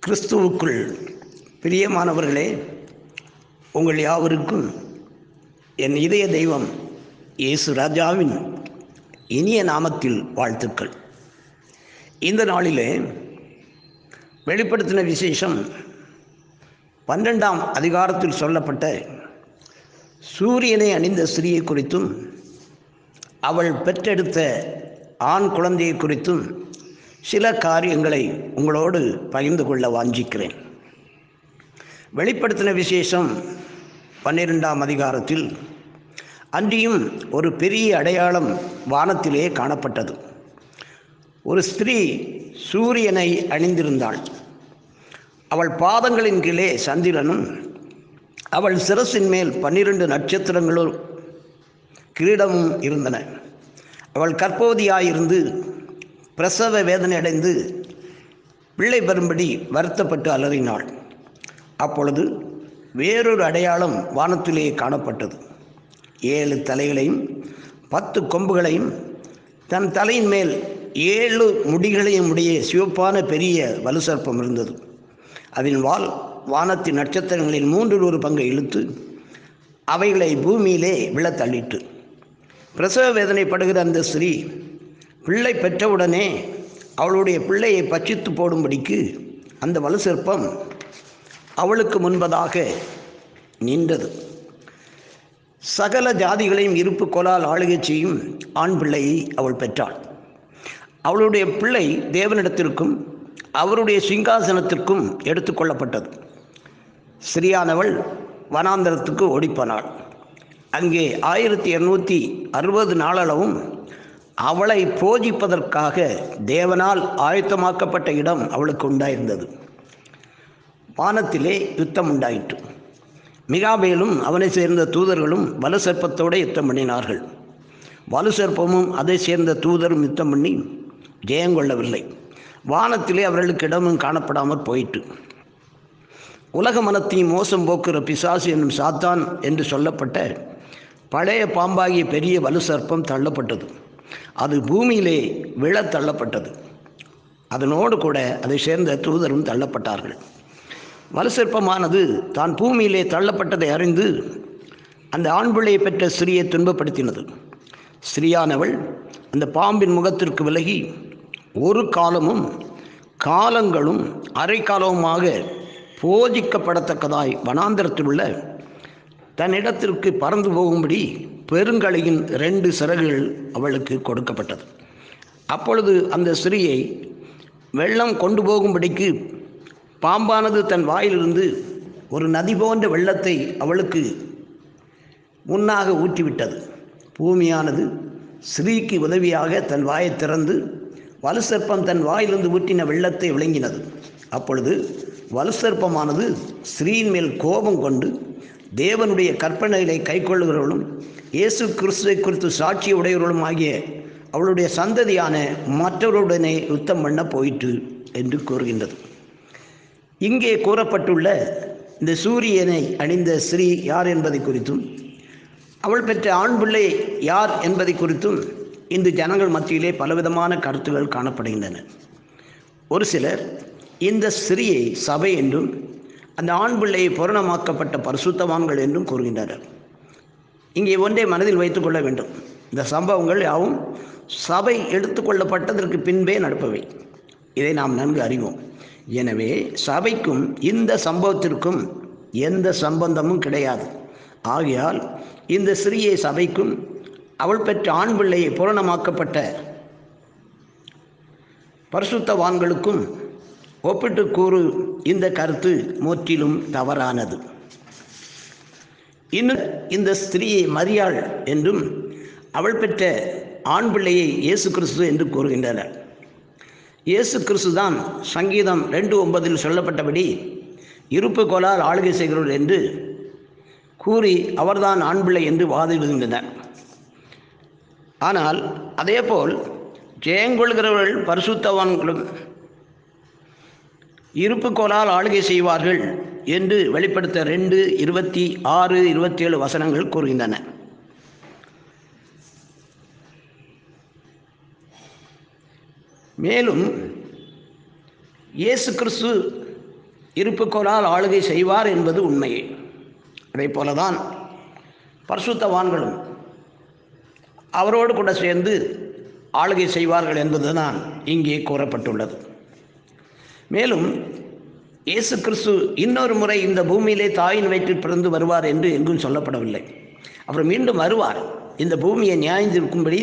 கிறிஸ்துவுக்குள் பிரியமானவர்களே உங்கள் யாவருக்கும் என் இதய தெய்வம் இயேசு ராஜாவின் இனிய நாமத்தில் வாழ்த்துக்கள் இந்த நாளிலே வெளிப்படுத்தின விசேஷம் பன்னெண்டாம் அதிகாரத்தில் சொல்லப்பட்ட சூரியனை அணிந்த ஸ்திரீயை குறித்தும் அவள் பெற்றெடுத்த ஆண் குழந்தையை குறித்தும் சில காரியங்களை உங்களோடு பகிர்ந்து கொள்ள வாஞ்சிக்கிறேன் வெளிப்படுத்தின விசேஷம் பன்னிரெண்டாம் அதிகாரத்தில் அன்றியும் ஒரு பெரிய அடையாளம் வானத்திலே காணப்பட்டது ஒரு ஸ்திரீ சூரியனை அணிந்திருந்தாள் அவள் பாதங்களின் கீழே சந்திரனும் அவள் சிரசின் மேல் பன்னிரண்டு நட்சத்திரங்களும் கிரீடமும் இருந்தன அவள் கற்பவதியாயிருந்து பிரசவ வேதனை அடைந்து பிள்ளை பெறும்படி வருத்தப்பட்டு அலறினாள் அப்பொழுது வேறொரு அடையாளம் வானத்திலே காணப்பட்டது ஏழு தலைகளையும் பத்து கொம்புகளையும் தன் தலையின் மேல் ஏழு முடிகளையும் உடைய சிவப்பான பெரிய வலுசர்ப்பம் இருந்தது அதன் வால் வானத்தின் நட்சத்திரங்களின் மூன்றில் ஒரு பங்கை இழுத்து அவைகளை பூமியிலே விழத் தள்ளிட்டு பிரசவ வேதனைப்படுகிற அந்த ஸ்ரீ பிள்ளை பெற்றவுடனே அவளுடைய பிள்ளையை பட்சித்து போடும்படிக்கு அந்த வலுசற்பம் அவளுக்கு முன்பதாக நின்றது சகல ஜாதிகளையும் இருப்பு கொலால் ஆளுகை செய்யும் ஆண் பிள்ளையை அவள் பெற்றாள் அவளுடைய பிள்ளை தேவனிடத்திற்கும் அவருடைய சிங்காசனத்திற்கும் எடுத்துக்கொள்ளப்பட்டது ஸ்ரீயானவள் வனாந்தரத்துக்கு ஓடிப்போனாள் அங்கே ஆயிரத்தி இரநூத்தி அறுபது நாளளவும் அவளை போஜிப்பதற்காக தேவனால் ஆயத்தமாக்கப்பட்ட இடம் அவளுக்கு உண்டாயிருந்தது வானத்திலே யுத்தம் உண்டாயிற்று மிகாபேலும் அவனை சேர்ந்த தூதர்களும் வலுசற்பத்தோடு யுத்தம் பண்ணினார்கள் வலுசற்பமும் அதை சேர்ந்த தூதரும் யுத்தம் பண்ணி ஜெயங்கொள்ளவில்லை வானத்திலே அவர்களுக்கு இடமும் காணப்படாமல் போயிட்டு உலக மனத்தையும் மோசம் போக்குற பிசாசு என்னும் சாத்தான் என்று சொல்லப்பட்ட பழைய பாம்பாகிய பெரிய வலுசற்பம் தள்ளப்பட்டது அது பூமியிலே விழ தள்ளப்பட்டது அதனோடு கூட அதை சேர்ந்த தூதரும் தள்ளப்பட்டார்கள் வலுசற்பமானது தான் பூமியிலே தள்ளப்பட்டதை அறிந்து அந்த ஆண் பிள்ளையை பெற்ற ஸ்திரியை துன்பப்படுத்தினது ஸ்திரியானவள் அந்த பாம்பின் முகத்திற்கு விலகி ஒரு காலமும் காலங்களும் அரை காலமுமாக போஜிக்கப்படத்தக்கதாய் வனாந்திரத்தில் உள்ள தன்னிடத்திற்கு பறந்து போகும்படி பெருங்கலையின் ரெண்டு சிறகுகள் அவளுக்கு கொடுக்கப்பட்டது அப்பொழுது அந்த ஸ்திரியை வெள்ளம் கொண்டு போகும்படிக்கு பாம்பானது தன் வாயிலிருந்து ஒரு நதி போன்ற வெள்ளத்தை அவளுக்கு முன்னாக ஊற்றிவிட்டது பூமியானது ஸ்ரீக்கு உதவியாக தன் வாயை திறந்து வலுசற்பம் தன் வாயிலிருந்து ஊற்றின வெள்ளத்தை விளங்கினது அப்பொழுது வலுசற்பமானது ஸ்ரீயின் மேல் கோபம் கொண்டு தேவனுடைய கற்பனைகளை கைக்கொள்ளுகிறவர்களும் இயேசு கிறிஸ்துவை குறித்து சாட்சி உடையவர்களும் ஆகிய அவளுடைய சந்ததியான மற்றவருடனே யுத்தம் பண்ண போயிற்று என்று கூறுகின்றது இங்கே கூறப்பட்டுள்ள இந்த சூரியனை அணிந்த ஸ்ரீ யார் என்பதை குறித்தும் அவள் பெற்ற ஆண் பிள்ளை யார் என்பதை குறித்தும் இந்த ஜனங்கள் மத்தியிலே பலவிதமான கருத்துகள் காணப்படுகின்றன ஒரு சிலர் இந்த ஸ்திரியை சபை என்றும் அந்த ஆண் பிள்ளையை பூரணமாக்கப்பட்ட பரிசுத்தவான்கள் என்றும் கூறுகின்றனர் இங்கே ஒன்றை மனதில் வைத்துக்கொள்ள வேண்டும் இந்த சம்பவங்கள் யாவும் சபை எடுத்துக்கொள்ளப்பட்டதற்கு பின்பே நடப்பவை இதை நாம் நன்கு அறிவோம் எனவே சபைக்கும் இந்த சம்பவத்திற்கும் எந்த சம்பந்தமும் கிடையாது ஆகையால் இந்த சிறிய சபைக்கும் அவள் பெற்ற ஆண் பிள்ளையை பூரணமாக்கப்பட்ட பரிசுத்தவான்களுக்கும் ஒப்பிட்டு கூறு இந்த கருத்து முற்றிலும் தவறானது இன்னும் இந்த ஸ்திரீயை மரியாள் என்றும் அவள் பெற்ற ஆண் பிள்ளையை இயேசு கிறிஸ்து என்று கூறுகின்றனர் இயேசு கிறிஸ்து தான் சங்கீதம் ரெண்டு ஒன்பதில் சொல்லப்பட்டபடி இருப்பு கோலால் ஆளுகை செய்கிறவர் என்று கூறி அவர்தான் ஆண் பிள்ளை என்று வாதிடுகின்றனர் ஆனால் அதேபோல் ஜெயங்கொள்கிறவர்கள் பரிசுத்தவான்களும் இருப்பு கோலால் ஆளுகை செய்வார்கள் என்று வெளிப்படுத்த ரெண்டு இருபத்தி ஆறு இருபத்தி ஏழு வசனங்கள் கூறுகின்றன மேலும் இயேசு கிறிஸ்து இருப்புக்கோளால் ஆளுகை செய்வார் என்பது உண்மையே அதே போலதான் பரிசுத்தவான்களும் அவரோடு கூட சேர்ந்து ஆளுகை செய்வார்கள் என்பதுதான் இங்கே கூறப்பட்டுள்ளது மேலும் இயேசு கிறிஸ்து இன்னொரு முறை இந்த பூமியிலே தாயின் வயிற்றில் பிறந்து வருவார் என்று எங்கும் சொல்லப்படவில்லை அவர் மீண்டும் வருவார் இந்த பூமியை நியாயந்திருக்கும்படி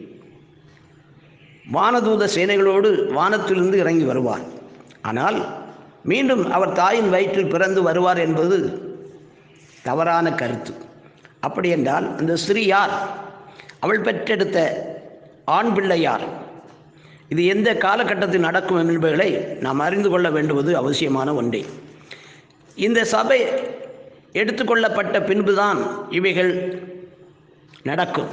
வானதூத சேனைகளோடு வானத்திலிருந்து இறங்கி வருவார் ஆனால் மீண்டும் அவர் தாயின் வயிற்றில் பிறந்து வருவார் என்பது தவறான கருத்து அப்படி என்றால் அந்த ஸ்திரீ யார் அவள் பெற்றெடுத்த ஆண் பிள்ளை யார் இது எந்த காலகட்டத்தில் நடக்கும் என்பதை நாம் அறிந்து கொள்ள வேண்டுவது அவசியமான ஒன்றே இந்த சபை எடுத்துக்கொள்ளப்பட்ட பின்புதான் இவைகள் நடக்கும்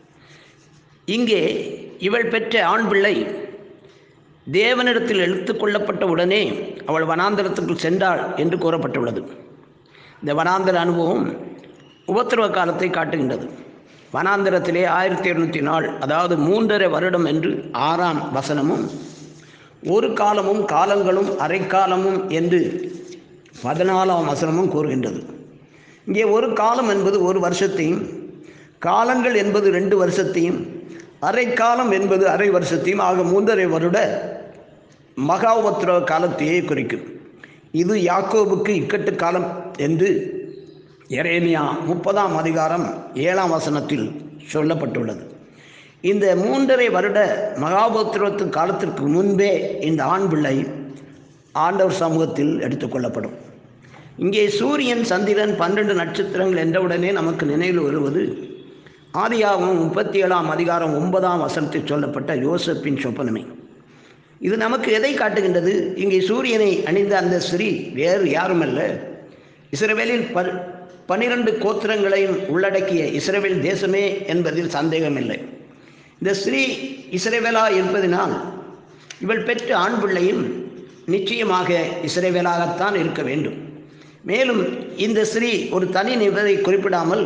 இங்கே இவள் பெற்ற ஆண் பிள்ளை தேவனிடத்தில் எடுத்துக்கொள்ளப்பட்ட உடனே அவள் வனாந்தரத்துக்குள் சென்றாள் என்று கூறப்பட்டுள்ளது இந்த வனாந்தர அனுபவம் உபத்திரவ காலத்தை காட்டுகின்றது வனாந்திரத்திலே ஆயிரத்தி எழுநூற்றி நாள் அதாவது மூன்றரை வருடம் என்று ஆறாம் வசனமும் ஒரு காலமும் காலங்களும் அரைக்காலமும் என்று பதினாலாம் வசனமும் கூறுகின்றது இங்கே ஒரு காலம் என்பது ஒரு வருஷத்தையும் காலங்கள் என்பது ரெண்டு வருஷத்தையும் அரைக்காலம் என்பது அரை வருஷத்தையும் ஆக மூன்றரை வருட மகா உபத்திரவ காலத்தையே குறிக்கும் இது யாக்கோபுக்கு இக்கட்டு காலம் என்று எரேமியா முப்பதாம் அதிகாரம் ஏழாம் வசனத்தில் சொல்லப்பட்டுள்ளது இந்த மூன்றரை வருட மகாபோத்திரத்து காலத்திற்கு முன்பே இந்த ஆண் பிள்ளை ஆண்டவர் சமூகத்தில் எடுத்துக்கொள்ளப்படும் இங்கே சூரியன் சந்திரன் பன்னெண்டு நட்சத்திரங்கள் என்றவுடனே நமக்கு நினைவில் வருவது ஆதியாகவும் முப்பத்தி ஏழாம் அதிகாரம் ஒன்பதாம் வசனத்தில் சொல்லப்பட்ட யோசப்பின் சொப்பனமே இது நமக்கு எதை காட்டுகின்றது இங்கே சூரியனை அணிந்த அந்த ஸ்ரீ வேறு யாருமல்ல இஸ்ரவேலில் ப பனிரெண்டு கோத்திரங்களையும் உள்ளடக்கிய இஸ்ரவேல் தேசமே என்பதில் சந்தேகமில்லை இந்த ஸ்ரீ இஸ்ரவேலா இருப்பதினால் இவள் பெற்ற ஆண் பிள்ளையும் நிச்சயமாக இஸ்ரவேலாகத்தான் இருக்க வேண்டும் மேலும் இந்த ஸ்ரீ ஒரு தனி நிபரை குறிப்பிடாமல்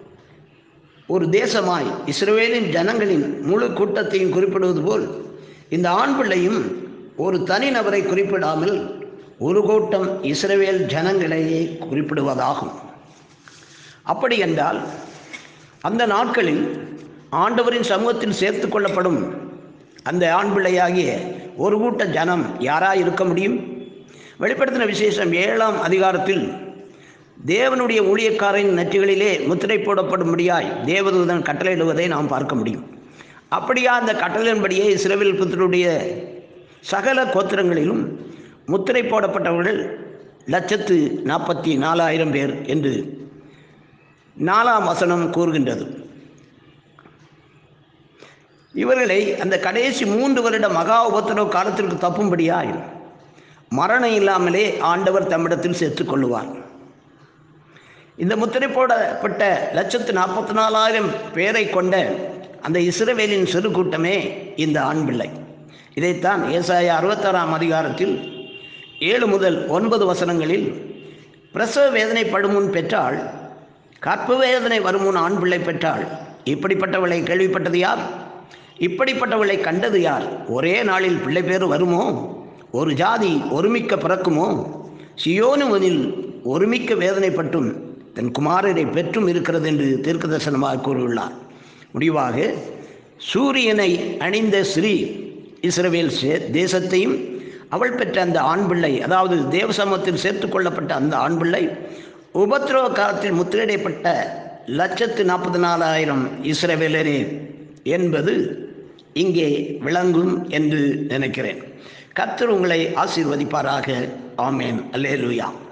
ஒரு தேசமாய் இஸ்ரவேலின் ஜனங்களின் முழு கூட்டத்தையும் குறிப்பிடுவது போல் இந்த ஆண் பிள்ளையும் ஒரு தனிநபரை குறிப்பிடாமல் ஒரு கூட்டம் இஸ்ரவேல் ஜனங்களையே குறிப்பிடுவதாகும் அப்படி என்றால் அந்த நாட்களில் ஆண்டவரின் சமூகத்தில் சேர்த்து கொள்ளப்படும் அந்த ஆண் பிள்ளையாகிய ஒரு கூட்ட ஜனம் யாராக இருக்க முடியும் வெளிப்படுத்தின விசேஷம் ஏழாம் அதிகாரத்தில் தேவனுடைய ஊழியக்காரின் நெற்றிகளிலே முத்திரை போடப்படும்படியாய் தேவதூதன் கட்டளையிடுவதை நாம் பார்க்க முடியும் அப்படியா அந்த கட்டளையின்படியே இஸ்ரவேல் புத்தருடைய சகல கோத்திரங்களிலும் முத்திரை போடப்பட்டவர்கள் லட்சத்து நாற்பத்தி நாலாயிரம் பேர் என்று நாலாம் வசனம் கூறுகின்றது இவர்களை அந்த கடைசி மூன்று வருட மகா உபத்திரவ காலத்திற்கு தப்பும்படியாய் மரணம் இல்லாமலே ஆண்டவர் தம்மிடத்தில் சேர்த்துக் கொள்ளுவார் இந்த முத்திரை போடப்பட்ட லட்சத்து நாற்பத்தி நாலாயிரம் பேரை கொண்ட அந்த இஸ்ரவேலின் சிறு கூட்டமே இந்த ஆண் பிள்ளை இதைத்தான் ஏசாய அறுபத்தாறாம் அதிகாரத்தில் ஏழு முதல் ஒன்பது வசனங்களில் பிரசவ வேதனைப்படும் முன் பெற்றால் கற்பு வேதனை வரும் முன் ஆண் பிள்ளை பெற்றாள் இப்படிப்பட்டவளை கேள்விப்பட்டது யார் இப்படிப்பட்டவளை கண்டது யார் ஒரே நாளில் பிள்ளை பேர் வருமோ ஒரு ஜாதி ஒருமிக்க பிறக்குமோ சியோனுவனில் ஒருமிக்க வேதனைப்பட்டும் தன் குமாரரை பெற்றும் இருக்கிறது என்று தீர்க்க தரிசனமாக கூறியுள்ளார் முடிவாக சூரியனை அணிந்த ஸ்ரீ இஸ்ரவேல் சே- தேசத்தையும் அவள் பெற்ற அந்த ஆண் பிள்ளை அதாவது தேவசமத்தில் சேர்த்து கொள்ளப்பட்ட அந்த ஆண் பிள்ளை உபத்திரவ காலத்தில் முத்திரையிடப்பட்ட லட்சத்து நாற்பத்தி நாலாயிரம் இஸ்ரவேலரே என்பது இங்கே விளங்கும் என்று நினைக்கிறேன் கர்த்தர் உங்களை ஆசீர்வதிப்பாராக ஆமேன் அல்லேலூயா